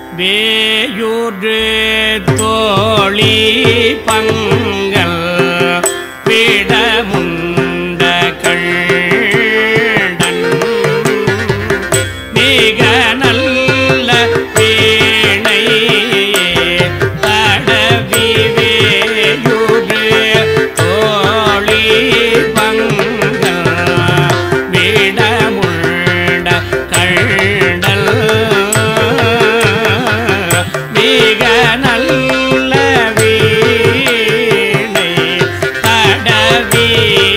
வேயூற்று தோழி பங்கல் பிடமுண்ட கள்டன் மிக நல்ல வீணை தடவி வேயூற்று தோழி பங்கல் விடமுண்ட கண்டல் மிக நல்ல வீணை தடவி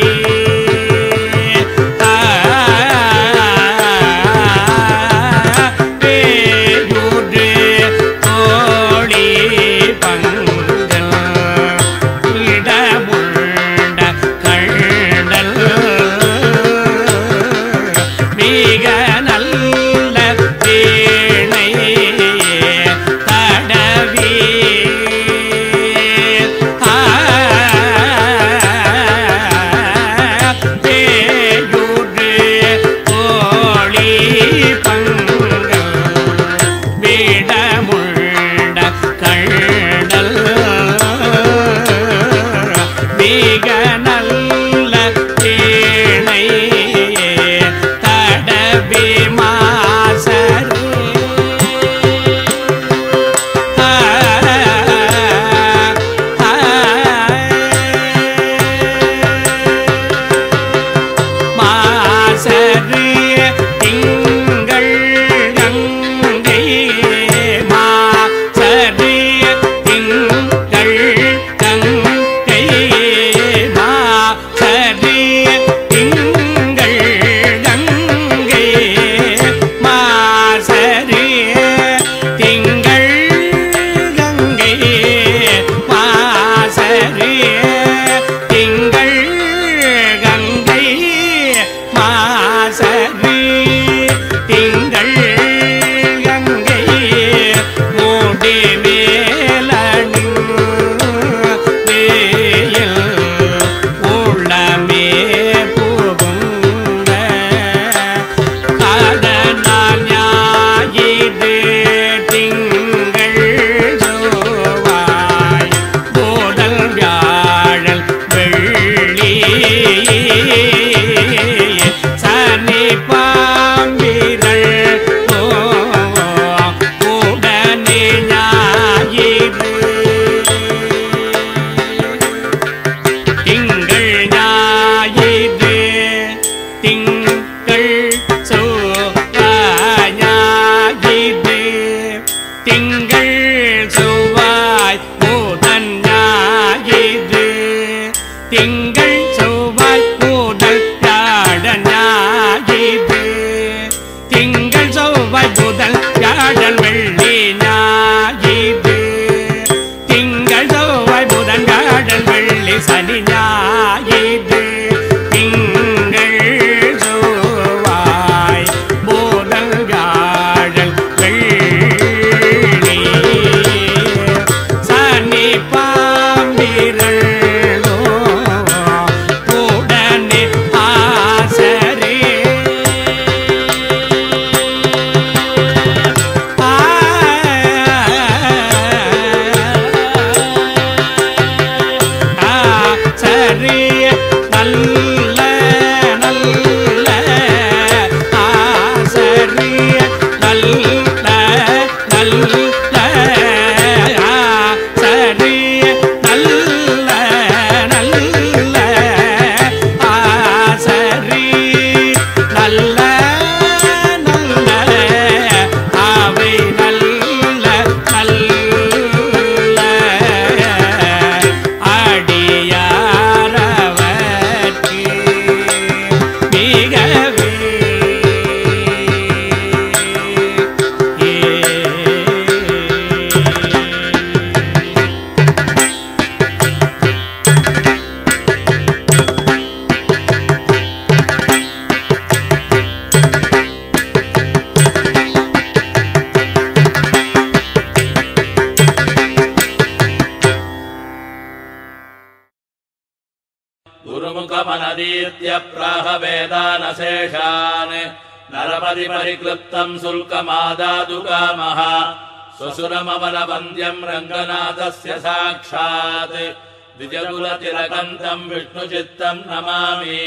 வேயூற்று தோழி பங்கல் இடமுண்ட கண்டல் மிக நல்ல வீணை தடவி பேயூற்று கோழி பங்கல் விடமுண்ட கண்டல் மிக நல்ல வீணை தடவி மாசரே மாசரிய திங்கள் கங்கை மாசரிய திங்கள் கங்கை மாசரிய திங்கள் கங்கை மாசரிய திங்கள் கங்கை மாசரிய திங்கள் கங்கை மாசரி திங்கள் கங்கை மூடி மேலணி வேயில் உள்ளமே புகுந்த கடனால் ஞாயிறு திங்கள் சோவாய் போதல் வியாழல் வெள்ளி சனி பாம்பிரள் உடனே ஞாயிறு திங்கள் ஞாயிறு திங்கள் செவ்வாய் ஞாயிறு திங்கள் செவ்வாய் புதன் ஞாயிறு திங்கள் செவ்வாய் புதன் வியாழன் ஞாயிறு திங்கள் செவ்வாய் புதன் வியாழன் வெள்ளி ஞாயிறு திங்கள் செவ்வாய் புதன் வியாழன் வெள்ளி சனி ஞாயிறு திங்கள் செவ்வாய் புதன் வியாழன் வெள்ளி சனி பாம்பிரளோ உடனே ஆசரே சரிய நல்ல நல்ல ஆசரிய நல்ல நல்ல சரிய நல்ல நல்ல ஆசரி நல்ல நல்ல அவை நல்ல நல்ல அடியாரவர்க்கு மிகவே गुरुमुखमनदीत्य प्राह वेदानशेषान् नरपति परिक्लृप्तम् शुल्कमादादु कामः स्वसुरममलवन्द्यम् रङ्गनाथस्य साक्षात् द्विजकुलतिलकन्तम् विष्णुचित्तम् नमामि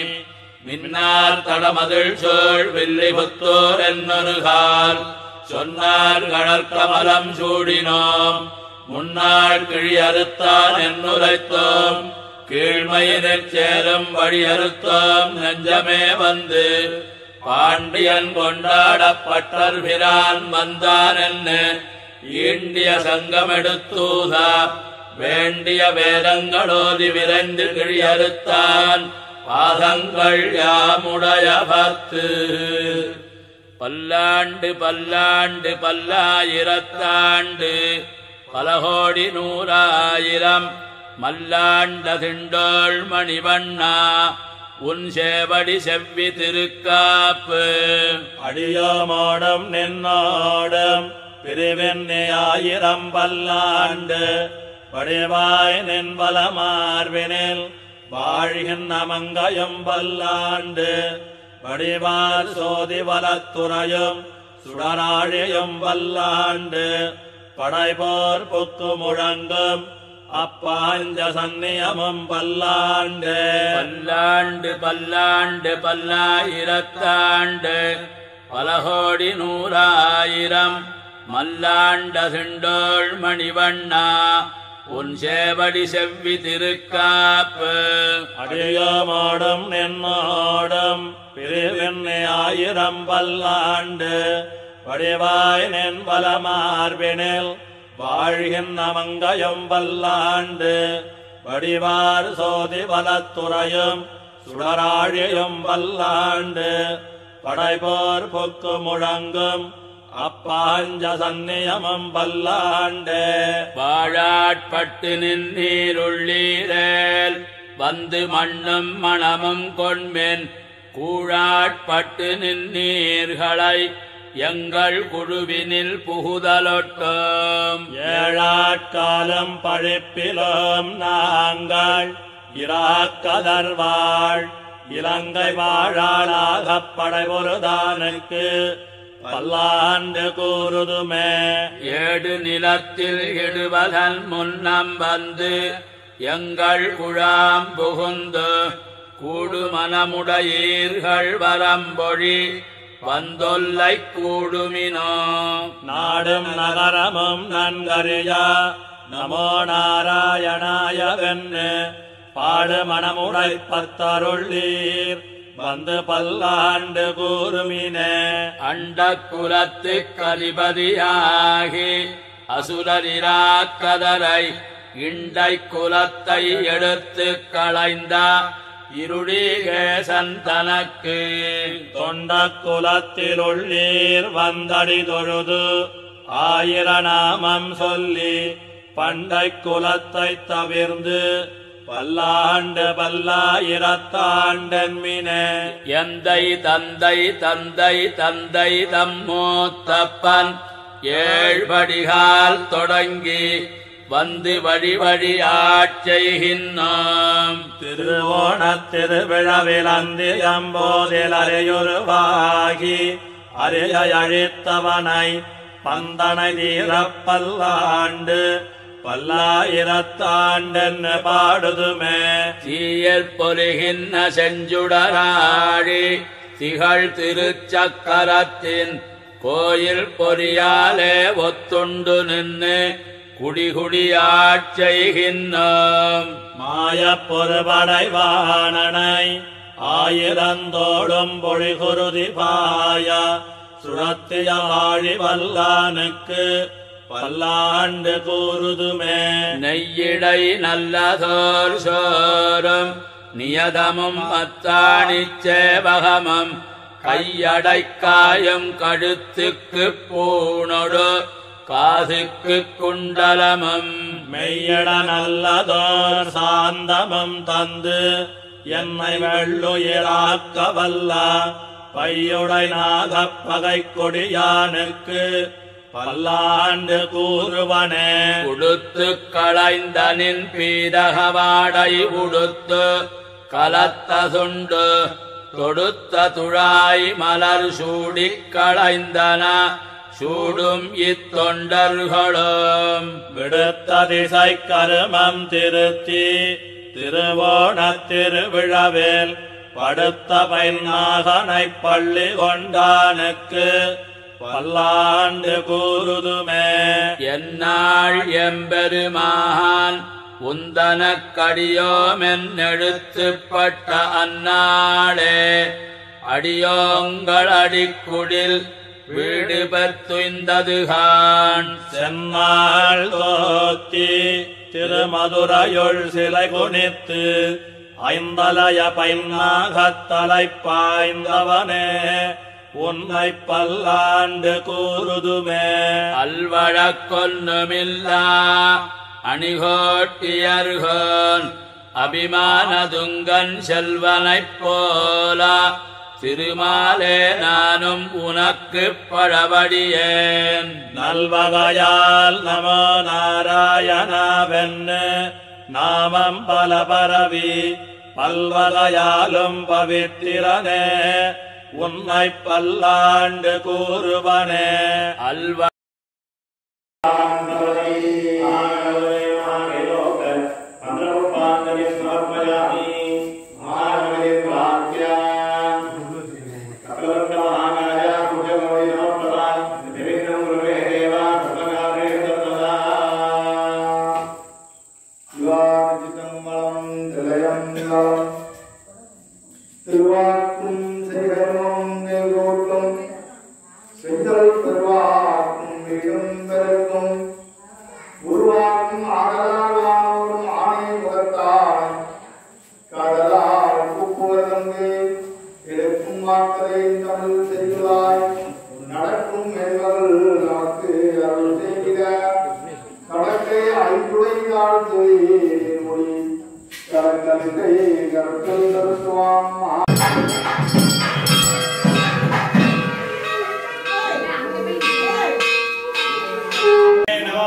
மின்னார் சோழ் வில்லி புத்தோர் என்னொருகால் சொன்னார் கடற்கமலம் சூடினோம் முன்னாள் கிழி அறுத்தான் என்னுரைத்தோம் கீழ்மையினிற் சேரும் வழி அறுத்தோம் நெஞ்சமே வந்து பாண்டியன் கொண்டாடப்பட்டர் பிரான் வந்தான் என்ன ஈண்டிய சங்கமெடுத்தூதா வேண்டிய வேதங்களோதி விரைந்து கிழியறுத்தான் பாதங்கள் யாமுடைய பத்து பல்லாண்டு பல்லாண்டு பல்லாயிரத்தாண்டு பலகோடி நூறாயிரம் மல்லாண்ட திண்டோள் மணிவண்ணா உன் சேவடி செவ்வி திருக்காப்பு அடியோமோடும் நின்னோடும் பிரிவெண்ணி ஆயிரம் பல்லாண்டு வடிவாய் நின்பல மார்பினில் வாழ்கின்ற மங்கையும் பல்லாண்டு வடிவார் சோதி வலத்துறையும் சுடராழியும் பல்லாண்டு படைபோர் புக்கு முழங்கும் அப்பாஞ்ச சந்நியமும் பல்லாண்டு பல்லாண்டு பல்லாண்டு பல்லாயிரத்தாண்டு பலகோடி நூறாயிரம் மல்லாண்ட திண்டோள் மணிவண்ணா உன் சேவடி செவ்வி திருக்காப்பு அடியோமோடும் நின்னோடும் பிரிவெண்ணி ஆயிரம் பல்லாண்டு வடிவாய் நின்பல மார்பினில் வாழ்கின்ற மங்கையும் பல்லாண்டு வடிவார் சோதி வலத்துறையும் சுடராழியும் பல்லாண்டு படைபோர் பொக்கு முழங்கும் அப்பாஞ்ச சந்நியமும் பல்லாண்டு வாழாட்பட்டு நின்னீருள்ளீரேல் வந்து மண்ணும் மணமும் கொண்மென் கூழாட்பட்டு நின்னீர்களை எங்கள் குழுவினில் புகுதலொட்டும் ஏழாட்காலம் பழிப்பிலும் நாங்கள் இராக்கதர்வாள் இலங்கை வாழாளாகப் படைபொருதானுக்கு பல்லாண்டு கூறுதுமே ஏடு நிலத்தில் இடுவதன் முன்னம் வந்து எங்கள் குழாம் புகுந்து கூடுமனமுடையீர்கள் வரம்பொழி வந்தொல்லை கூடுமினோ நாடும் நகரமும் நன்கறியா நமோ நாராயணாய வென்னு பாடு மணமுடை பத்தருள்ளீர் வந்து பல்லாண்டு கூறுமினே அண்ட குலத்து கதிபதியாகி அசுரரிராக்கதரை இண்டை குலத்தை எடுத்து களைந்த இருடிகேசன் தனக்கு தொண்ட குலத்தில் உள்ளீர் வந்தடி தொழுது ஆயிரநாமம் சொல்லி பண்டை குலத்தை தவிர்ந்து பல்லாண்டு பல்லாயிரத்தாண்டன்மினே எந்தை தந்தை தந்தை தந்தை தம்மூத்தப்பன் ஏழ்படிகால் தொடங்கி வந்து வழி வழி ஆட்செய்கின்றோம் திருவோணத் திருவிழாவில் அந்தியம்போதில் அறையுருவாகி அறைய அழித்தவனை பந்தனை தீரப் பல்லாண்டு பல்லாயிரத்தாண்டென்னு பாடுதுமே தீயல் பொலிகின்ற செஞ்சுடராழி திகழ் திருச்சக்கரத்தின் கோயில் பொறியாலே ஒத்துண்டு நின்று குடிகுடியாட்செய்கின்றோம் மாயப் பொறுபடைவானனை ஆயிரந்தோடும் பொழிகுருதி பாய சுழத்திய வாழி வல்லானுக்கு பல்லாண்டு கூறுதுமே நெய்யிடை நல்லதோர் சோறும் நியதமும் அத்தாணிச் சேவகமும் கையடைக்காயும் கழுத்துக்கு பூணொடு காதுக்கு குண்டலமும் மெய்யட நல்லதோர் சாந்தமும் தந்து என்னை வெள்ளுயிராக்க வல்ல பையுடை நாகப் பகை கொடியானுக்கு பல்லாண்டு கூறுவனே உடுத்து களைந்தனின் பீதகவாடை உடுத்து கலத்த சுண்டு தொடுத்த துழாய் மலர் சூடிக் களைந்தன சூடும் இத்தொண்டர்களும் விடுத்த திசை கருமம் திருத்தி திருவோணத் திருவிழாவில் படுத்த பைநாகனை பள்ளி கொண்டானுக்கு பல்லாண்டு கூறுதுமே என்னாள் எம்பெருமான் உந்தனக்கடியோமென்னெழுத்துப்பட்ட அந்நாளே அடியோங்கள் அடிக்குடில் வீடு பெற்றுந்ததுகான் சென்னாள் தோத்தி திருமதுரையுள் சிலை குனித்து ஐந்தலய பைநாகத்தலை பாய்ந்தவனே உன்னை பல்லாண்டு கூறுதுமே அல்வழக்கொன்னுமில்லா அணிகோட்டியர்கோன் அபிமானதுங்கன் செல்வனைப் போல திருமாலே நானும் உனக்கு பழபடியேன் நல்வகையால் நமோ நாராயணாவென்னு நாமம் பல பரவி பல்வகையாலும் பவித்திரனே உன்னை பல்லாண்டு கூறுவனே அல்வ திருவாக்கும் செய்கர்மம் நெல்கோட்டும் செய்தல் பெருவாக்கும் வீடும் பெருக்கும் உருவாக்கும் ஆடலாடும் ஆணை முகத்தான் கடலால் குப்புவதங்கு எடுக்கும் வாக்கதை தமிழ் செய்கிறாய் நடக்கும் என்பவள் நமக்கு அருள் செய்கிற கடற்கை ஐந்துடை காலத்து மொழி கடற்கை கருத்தல் கருத்துவாம் நமோ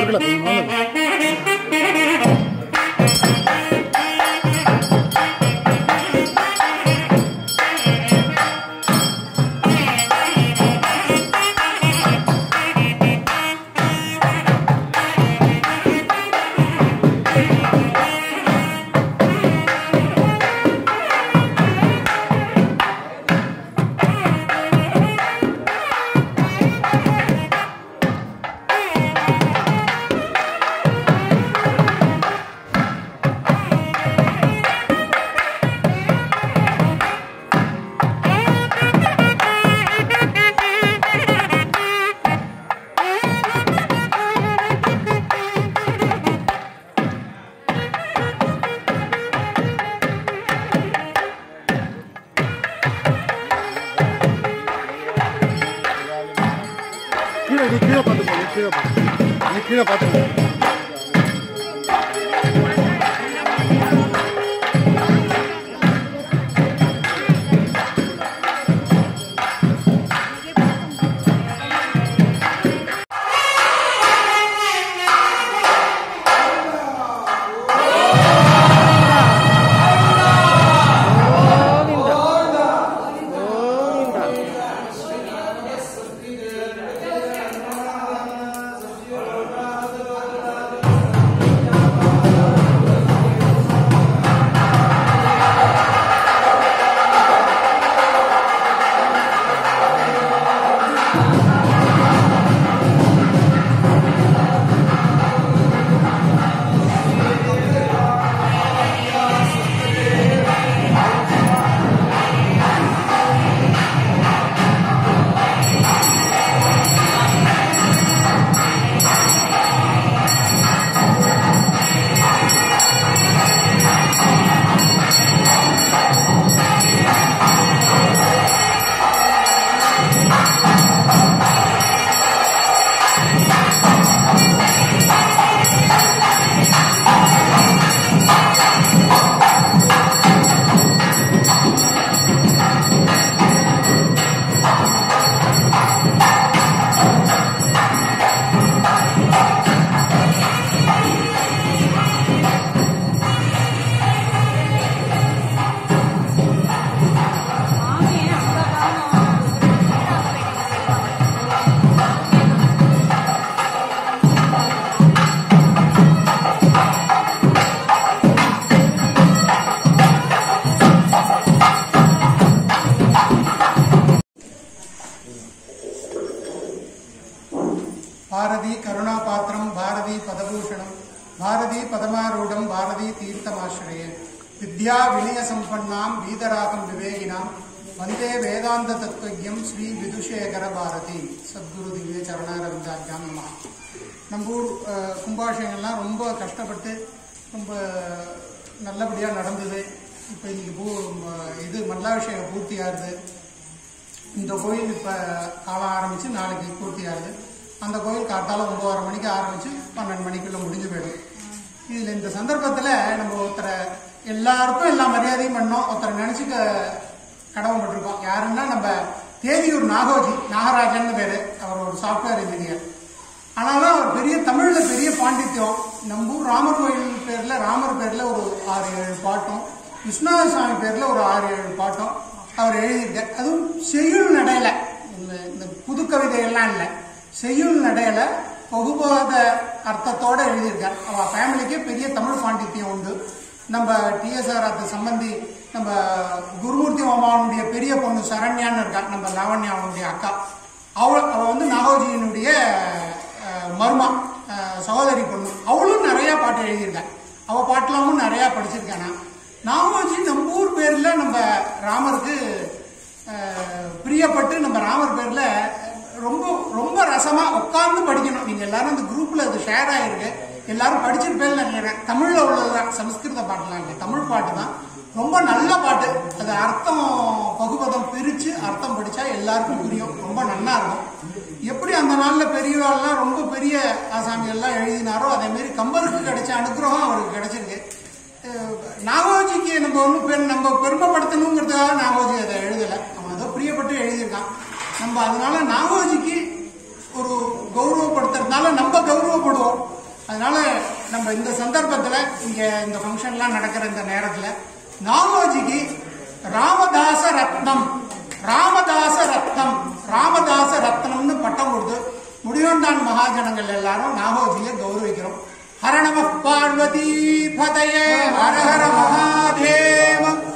கீழே நீ கீழே பார்த்து போ, நீ கீழே பார்த்து நீ கீழே பார்த்து போ. பாரதி கருணாபாத்திரம் பாரதி பதபூஷணம் பாரதி பதமாரூடம் பாரதி தீர்த்தமாசிரயே வித்யா வினய சம்பன்னாம் வீதராகம் விவேகினாம் வந்தே வேதாந்த தத்துவஜம் ஸ்ரீ விதுஷேகர பாரதி சத்குரு திவ்ய சரணாரவிந்தாஜாம் நம நம்ம ஊர் அஹ், கும்பாபிஷேகம்லாம் ரொம்ப கஷ்டப்பட்டு ரொம்ப நல்லபடியாக நடந்தது இப்போ இன்னைக்கு பூ ம- இது மல்லாபிஷேகம் பூர்த்தியாகுது இந்த கோயில் இப்போ காலம் ஆரம்பித்து நாளைக்கு பூர்த்தியாகுது அந்த கோயில் காத்தால ஒன்பதரை மணிக்கு ஆரம்பித்து பன்னெண்டு மணிக்குள்ளே முடிஞ்சு போயிடும் இதில் இந்த சந்தர்ப்பத்தில் நம்ம ஒருத்தரை எல்லாருக்கும் எல்லா மரியாதையும் பண்ணோம் ஒருத்தரை நினச்சிக்க கடமைப்பட்டிருக்கோம் யாருன்னா நம்ம தேதியூர் நாகோஜி நாகராஜன் பேர் அவர் ஒரு சாஃப்ட்வேர் இன்ஜினியர் ஆனாலும் அவர் பெரிய தமிழில் பெரிய பாண்டித்யம் நம்ம ஊர் ராமர் கோயில் பேரில் ராமர் பேரில் ஒரு ஆறு ஏழு பாட்டும் விஸ்வநாத சுவாமி பேரில் ஒரு ஆறு ஏழு பாட்டும் அவர் எழுதியிருக்கார் அதுவும் செய்யுள் நடையில இந்த இந்த புது கவிதையெல்லாம் இல்லை செய்யுள் நடையில பகுபாத அர்த்தத்தோட எழுதியிருக்கார் அவ ஃபேமிலிக்கே பெரிய தமிழ் பாண்டித்யம் உண்டு நம்ம டிஎஸ்ஆர் அது சம்பந்தி நம்ம குருமூர்த்தி மாமாவுடைய பெரிய பொண்ணு சரண்யான்னு இருக்கா நம்ம லாவண்யாவுடைய அக்கா அவள் அவள் வந்து நாகோஜியினுடைய அஹ், மருமா அஹ், சகோதரி பொண்ணு அவளும் நிறைய பாட்டு எழுதியிருக்கா அவள் பாட்டெல்லாமும் நிறையா படிச்சிருக்கேன் நான் நாகோஜி நம்ம ஊர் பேரில் நம்ம ராமருக்கு அஹ், பிரியப்பட்டு நம்ம ராமர் பேரில் ரொம்ப ரொம்ப ரசமா உட்கார்ந்து படிக்கணும் நீங்க எல்லாரும் அந்த குரூப்ல அது ஷேர் ஆயிருக்கு எல்லாரும் படிச்சிருப்பேன்னு நினைக்கிறேன் தமிழ்ல உள்ளதுதான் சமஸ்கிருத பாட்டுலாம் இல்லை தமிழ் பாட்டு தான் ரொம்ப நல்ல பாட்டு அது அர்த்தம் பகுபதம் பிரிச்சு அர்த்தம் படிச்சா எல்லாருக்கும் புரியும் ரொம்ப நல்லா இருக்கும் எப்படி அந்த நாள்ல பெரியவாள்லாம் ரொம்ப பெரிய ஆசாமிகள்லாம் எழுதினாரோ அதே மாதிரி கம்பருக்கு கிடைச்ச அனுகிரகம் அவருக்கு கிடைச்சிருக்கு அஹ் நாகோஜிக்கு நம்ம ஒன்றும் பெண் நம்ம பெருமைப்படுத்தணுங்கிறதுக்காக நாகோஜி அதை எழுதலை அவன் ஏதோ பிரியப்பட்டு எழுதியிருக்கான் நம்ம அதனால நாகோஜிக்கு ஒரு கௌரவப்படுத்துறதுனால நம்ம கௌரவப்படுவோம் இந்த சந்தர்ப்பத்துல இங்க இந்த ஃபங்க்ஷன்லாம் நடக்கிற இந்த நேரத்துல நாகோஜிக்கு ராமதாச ரத்னம் ராமதாச ரத்னம் ராமதாச ரத்னம்னு பட்டம் கொடுத்து முடிவண்டான் மகாஜனங்கள் எல்லாரும் நாகோஜியை கௌரவிக்கிறோம் ஹர நம பார்வதி பதயே ஹர ஹர மகாதேவம்